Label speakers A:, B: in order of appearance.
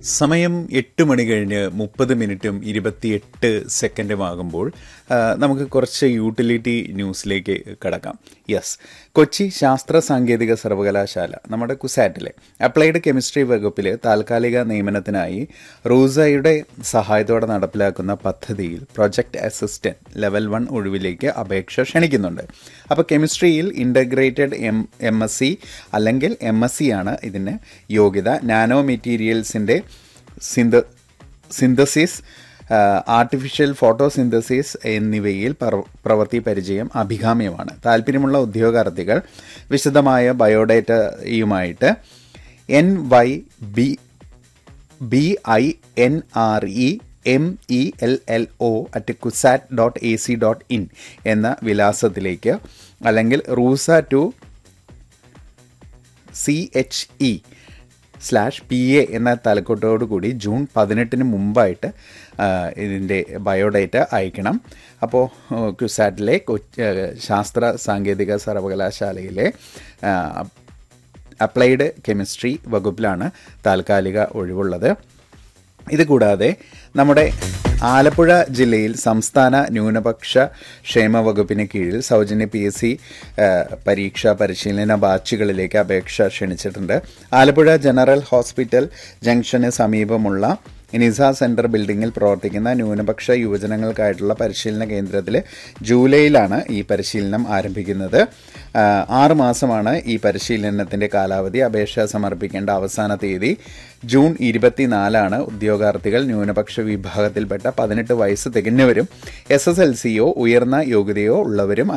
A: സമയം എട്ട് മണി കഴിഞ്ഞ് മുപ്പത് മിനിറ്റും ഇരുപത്തിയെട്ട് സെക്കൻഡും ആകുമ്പോൾ ആ, നമുക്ക് കുറച്ച് യൂട്ടിലിറ്റി ന്യൂസിലേക്ക് കടക്കാം യെസ് കൊച്ചി ശാസ്ത്ര സാങ്കേതിക സർവകലാശാല നമ്മുടെ കുസാറ്റിലെ അപ്ലൈഡ് കെമിസ്ട്രി വകുപ്പിൽ താൽക്കാലിക നിയമനത്തിനായി റൂസയുടെ സഹായത്തോടെ നടപ്പിലാക്കുന്ന പദ്ധതിയിൽ പ്രൊജക്ട് അസിസ്റ്റന്റ് ലെവൽ വൺ ഒഴിവിലേക്ക് അപേക്ഷ ക്ഷണിക്കുന്നുണ്ട് അപ്പോൾ കെമിസ്ട്രിയിൽ integrated M M S C അല്ലെങ്കിൽ എം എസ് സി ആണ് ഇതിന് യോഗ്യത നാനോ മെറ്റീരിയൽസിൻ്റെ സിന്ത സിന്തസിസ് ആർട്ടിഫിഷ്യൽ ഫോട്ടോസിന്തസിസ് എന്നിവയിൽ പ്രവ- പ്രവൃത്തി പരിചയം അഭികാമ്യമാണ് താല്പര്യമുള്ള ഉദ്യോഗാർത്ഥികൾ വിശദമായ ബയോഡേറ്റയുമായിട്ട് N Y B B I N R E M E L L O at CUSAT dot A C dot in എന്ന വിലാസത്തിലേക്ക് അല്ലെങ്കിൽ RUSA two C H E slash P A എന്ന തലക്കെട്ടോടു കൂടി ജൂൺ പതിനെട്ടിന് മുമ്പായിട്ട് ആ, ഇതിൻ്റെ ബയോഡേറ്റ അയക്കണം അപ്പോൾ ക്യുസാറ്റിലെ കൊച്ചി ആ, ശാസ്ത്ര സാങ്കേതിക സർവകലാശാലയിലെ ആ, അപ്ലൈഡ് കെമിസ്ട്രി വകുപ്പിലാണ് താൽക്കാലിക ഒഴിവുള്ളത് ഇത് കൂടാതെ നമ്മുടെ ആലപ്പുഴ ജില്ലയിൽ സംസ്ഥാന ന്യൂനപക്ഷ ക്ഷേമ വകുപ്പിന് കീഴിൽ സൗജന്യ പി എസ് സി പരീക്ഷാ പരിശീലന ബാച്ചുകളിലേക്ക് അപേക്ഷ ക്ഷണിച്ചിട്ടുണ്ട് ആലപ്പുഴ ജനറൽ ഹോസ്പിറ്റൽ ജംഗ്ഷന് സമീപമുള്ള നിസ സെൻറ്റർ ബിൽഡിങ്ങിൽ പ്രവർത്തിക്കുന്ന ന്യൂനപക്ഷ യുവജനങ്ങൾക്കായിട്ടുള്ള പരിശീലന കേന്ദ്രത്തിൽ ജൂലൈയിലാണ് ഈ പരിശീലനം ആരംഭിക്കുന്നത് ആ, ആറ് മാസമാണ് ഈ പരിശീലനത്തിൻ്റെ കാലാവധി അപേക്ഷ സമർപ്പിക്കേണ്ട അവസാന തീയതി ജൂൺ ഇരുപത്തിനാലാണ് ഉദ്യോഗാർത്ഥികൾ ന്യൂനപക്ഷ വിഭാഗത്തിൽപ്പെട്ട പതിനെട്ട് വയസ്സ് തികഞ്ഞവരും എസ് എസ് എൽ സിയോ ഉയർന്ന യോഗ്യതയോ ഉള്ളവരും